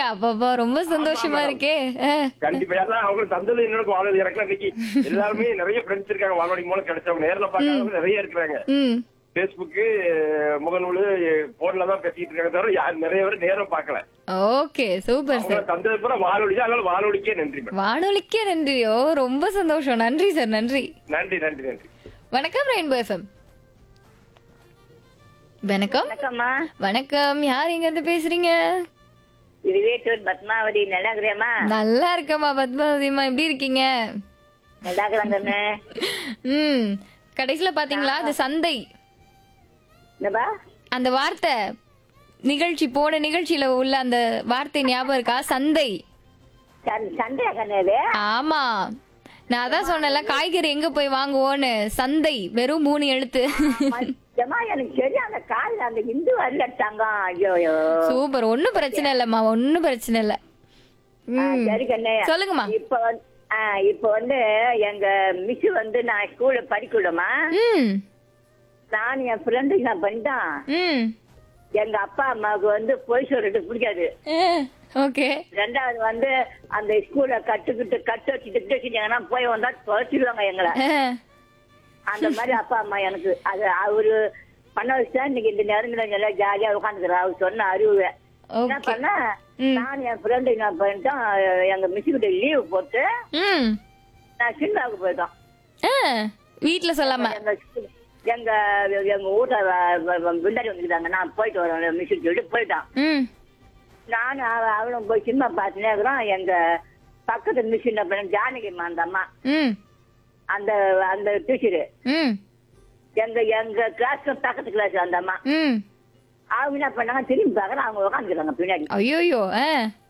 அப்படியா அப்பப்பா ரொம்ப சந்தோஷமா இருக்கே ஆ. கண்டிப்பா ஏன்னா அவங்க தந்தது என்னோட வானொலி எனக்கு இன்னைக்கு எல்லாருமே நிறைய ஃப்ரெண்ட்ஸ் இருக்காங்க வானொலி மூலம் கிடைச்சவங்க நேர்ல பார்க்கறவங்க நிறைய இருக்கிறாங்க ம் பேஸ்புக்கு முகநூலு போன்ல தான் பேசிட்டு இருக்காங்க தவிர யார் நிறைய பேர் நேரம் பார்க்கல ஓகே சூப்பர் அவங்க சார் தந்தது பூரா வானொலி தான் அதனால வானொலிக்கே நன்றி மேடம் வானொலிக்கே நன்றியோ ரொம்ப சந்தோஷம் நன்றி சார் நன்றி நன்றி நன்றி நன்றி வணக்கம் ரெயின்போ எஃப்எம் வணக்கம் வணக்கம்மா வணக்கம் யார் எங்க இருந்து பேசுறீங்க இது வேட்டூர் பத்மாவதி நல்லா இருக்கிறேம்மா நல்லா இருக்கம்மா பத்மாவதிமா எப்படி இருக்கீங்க நல்லா இருக்கிறாங்கன்னு ம் கடைசியில பாத்தீங்களா அது சந்தை என்னப்பா அந்த வார்த்தை நிகழ்ச்சி போன நிகழ்ச்சியில உள்ள அந்த வார்த்தை ஞாபகம் இருக்கா சந்தை சந்- சண்டையா கண்ணு ஆமா நான் அதான் சொன்னேன்ல காய்கறி எங்க போய் வாங்குவோன்னு சந்தை வெறும் மூணு எழுத்து ஏமா எனக்கு சரியான காலில் அந்த இந்து வரல தங்கம் ஐயோ ஐயோ சூப்பர் ஒண்ணும் பிரச்சனை இல்லம்மா ஒண்ணும் பிரச்சனை இல்ல ஆ, ம். சரி கண்ணு சொல்லுங்கம்மா இப்ப வந்து ஆ, இப்ப வந்து எங்க மிஸ் வந்து நான் ஸ்கூல்ல படிக்கணுமா ம் நான் என் ஃப்ரெண்டுக்கு நான் பண்ணிட்டான் ம் எங்க அப்பா அம்மாவுக்கு வந்து பொய் சொல்றது பிடிக்காது ஓகே ரெண்டாவது வந்து அந்த ஸ்கூல்ல கட்டுக்கிட்டு கட்டு வச்சுட்டு கிட்டு வச்சுட்டாங்கன்னா போய் வந்தா துவைச்சிடுவாங்க எங்களை அந்த மாதிரி அப்பா அம்மா எனக்கு அது அவரு பண்ண வச்சுதான் இன்னைக்கு இந்த நேரங்கள எல்லாம் ஜாலியா உட்காந்துக்கிறேன் அவர் சொன்ன அறிவு என்ன ஓகே பண்ண ம். நான் என் ஃப்ரெண்டு என்ன பண்ணிட்டோம் எங்க மிஸ் கிட்ட லீவ் போட்டு ம் நான் சினிமாவுக்கு போயிட்டோம் ஆ, வீட்ல சொல்லாம எங்க school- எங்க எங்க ஊர்ல விண்டாடி வந்துருக்காங்க நான் போயிட்டு வரேன் மிஸ் சொல்லிட்டு போயிட்டான் ம் நானும் அவ- அவளும் போய் சினிமா பார்த்துனே இருக்கிறோம் எங்க பக்கத்து மிஸ் என்ன பண்ண ஜானகிம்மா அந்த அம்மா ம் அந்த அந்த டீச்சரு ம் எங்க எங்க கிளாஸ் பக்கத்து கிளாஸ் அந்த அம்மா ம் அவங்க என்ன பண்ணாங்க திரும்பி பார்க்கற அவங்க உட்காந்துக்கிறாங்க பின்னாடி ஐயோயோ ஆ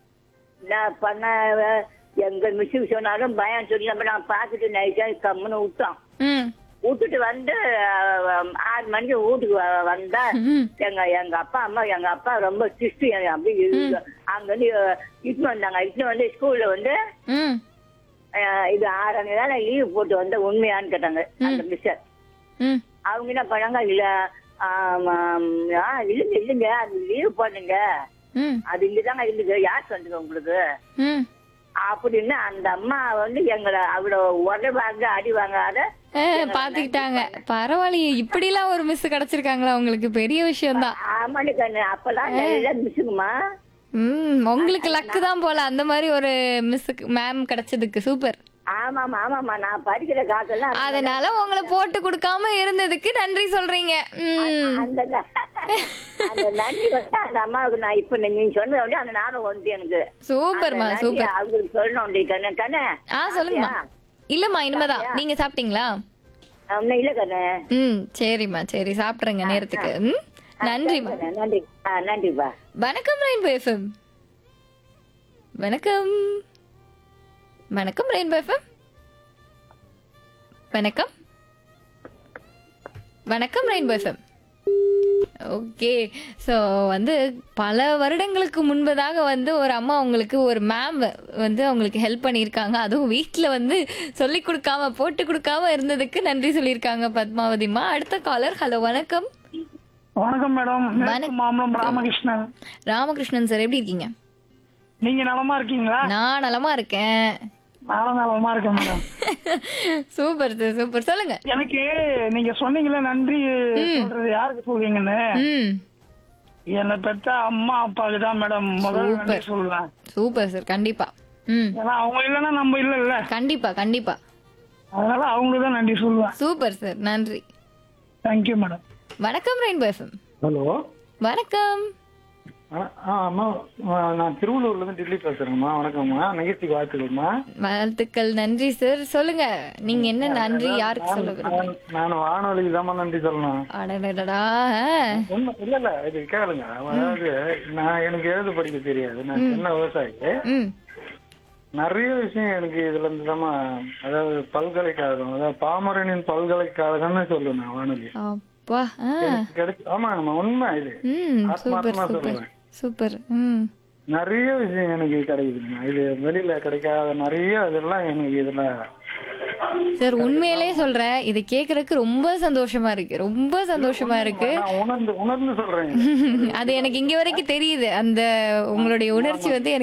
நான் பண்ண அஹ், எங்க மிஸ் சொன்னாலும் பயம் சொல்லி நம்ம நான் பார்த்துட்டு நைட்டா கம்முன்னு விட்டோம் ம் விட்டுட்டு வந்து அஹ், ஆறு மணிக்கு வீட்டுக்கு வ- வந்தா ம் எங்க எங்க அப்பா அம்மா எங்க அப்பா ரொம்ப சிஸ்டி அப்படி அங்க வந்து இட்டு வந்தாங்க இட்டு வந்து ஸ்கூல்ல வந்து ம் அஹ், இது ஆறாம் நாள் லீவ் போட்டு வந்த உண்மையான்னு கேட்டாங்க அந்த மிஸ்டர் ம் அவங்க என்ன பண்ணாங்க இல்ல ஆம், ஆம், ஆ, இல்லைங்க இல்லைங்க அது லீவ் போடுங்க ம் அது இங்கதாங்க இருந்துச்சு யார் சொன்னது உங்களுக்கு ம் அப்படின்னு அந்த அம்மா வந்து எங்களை அவ்வளவு உதவாங்க அடி வாங்காத ஆ, பாத்துக்கிட்டாங்க பரவாயில்லையே இப்படிலாம் ஒரு மிஸ் கிடைச்சிருக்காங்களா உங்களுக்கு பெரிய விஷயம்தான் ஆமாடி கண்ணு அப்பெல்லாம் நல்லா மிஸ்ஸுங்கம்மா ம் உங்களுக்கு லக்கு தான் போல அந்த மாதிரி ஒரு மிஸ்ஸுக்கு மேம் கிடைச்சதுக்கு சூப்பர் ஆமாமா ஆமாமா நான் படிக்கிற காலத்துல அதனால உங்களை போட்டு கொடுக்காம இருந்ததுக்கு நன்றி சொல்றீங்க ம் அந்த அந்த நன்றி வந்து அந்த அம்மாவுக்கு நான் இப்ப நீ சொன்னத வந்து அந்த ஞாபகம் வந்து எனக்கு சூப்பர்மா அந்த நன்றி சூப்பர் அவங்களுக்கு சொல்லணும் கண்ணு கண்ணு ஆ சொல்லுங்கம்மா இல்லம்மா இனிமேதான் நீங்க சாப்பிட்டீங்களா ஒன்னும் இல்ல கண்ணு ம் சரிம்மா சரி சாப்பிடுறேங்க நேரத்துக்கு ம் நன்றிம்மா கண்ணு, நன்றி ஆ நன்றிப்பா வணக்கம் ரெயின்போ எஃப்எம் வணக்கம் வணக்கம் ரெயின்போ எஃப்எம் வணக்கம் வணக்கம் ரெயின்போ எஃப்எம் ஓகே ஸோ வந்து பல வருடங்களுக்கு முன்பதாக வந்து ஒரு அம்மா அவங்களுக்கு ஒரு மேம் வந்து அவங்களுக்கு ஹெல்ப் பண்ணியிருக்காங்க அதுவும் வீட்டில் வந்து சொல்லி கொடுக்காம போட்டு கொடுக்காம இருந்ததுக்கு நன்றி சொல்லியிருக்காங்க பத்மாவதிமா அடுத்த காலர் ஹலோ வணக்கம் வணக்கம் மேடம் மேற்கு மாம்பலம் ராமகிருஷ்ணன் ராமகிருஷ்ணன் சார் எப்படி இருக்கீங்க நீங்க நலமா இருக்கீங்களா நான் நலமா இருக்கேன் நானும் நலமா இருக்கேன் மேடம் சூப்பர் சார் சூப்பர் சொல்லுங்க எனக்கு நீங்க சொன்னீங்களே நன்றி சொல்றது யாருக்கு சொல்றீங்கன்னு ம் என்னை பெற்ற அம்மா அப்பாவுக்கு தான் மேடம் முதல் நன்றி சொல்லுவேன் சூப்பர் சார் கண்டிப்பா ம் ஏன்னா அவங்க இல்லைன்னா நம்ம இல்லைல்ல கண்டிப்பா கண்டிப்பா அதனால அவங்களுக்கு தான் நன்றி சொல்லுவேன் சூப்பர் சார் நன்றி தேங்க்யூ மேடம் வணக்கம் ரெயின்போ எஃப்எம் ஹலோ வணக்கம் ஆ ஆ, அம்மா ஆ, நான் திருவள்ளூர்ல இருந்து டில்லி பேசுறேங்கம்மா வணக்கம்மா நிகழ்ச்சிக்கு வாழ்த்துக்கள்மா வாழ்த்துக்கள் நன்றி சார் சொல்லுங்க நீங்க என்ன நன்றி யாருக்கு சொல்ல விரும்புறீங்க நான் நான் வானொலிக்கு தான் நன்றி சொல்லணும் அடடடா ஒண்ணு இல்ல இல்ல இது கேளுங்க அதாவது நான் எனக்கு எழுத படிக்க தெரியாது நான் சின்ன விவசாயி ம் நிறைய விஷயம் எனக்கு இதுல இருந்து தான் அதாவது பல்கலைக்கழகம் அதாவது பாமரனின் பல்கலைக்கழகம்னு சொல்லுவேன் நான் வானொலி அப்பா ஆ எனக்கு கிடைச்சு ஆமா நம்ம உண்மை இது ம் சூப்பர் ஆத்மார்த்தமா சூப்பர் சொல்லுவேன் சூப்பர் ம் நிறைய விஷயம் எனக்கு கிடைக்குதுங்க இது வெளியில கிடைக்காத நிறைய இதெல்லாம் எனக்கு இதுல சார் உண்மையிலே சொல்றேன் இது கேக்குறதுக்கு ரொம்ப சந்தோஷமா இருக்கு ரொம்ப சந்தோஷமா இருக்கு நான் உணர்ந்து உணர்ந்து சொல்றேன் அது எனக்கு இங்க வரைக்கும் தெரியுது அந்த உங்களுடைய உணர்ச்சி வந்து எனக்கு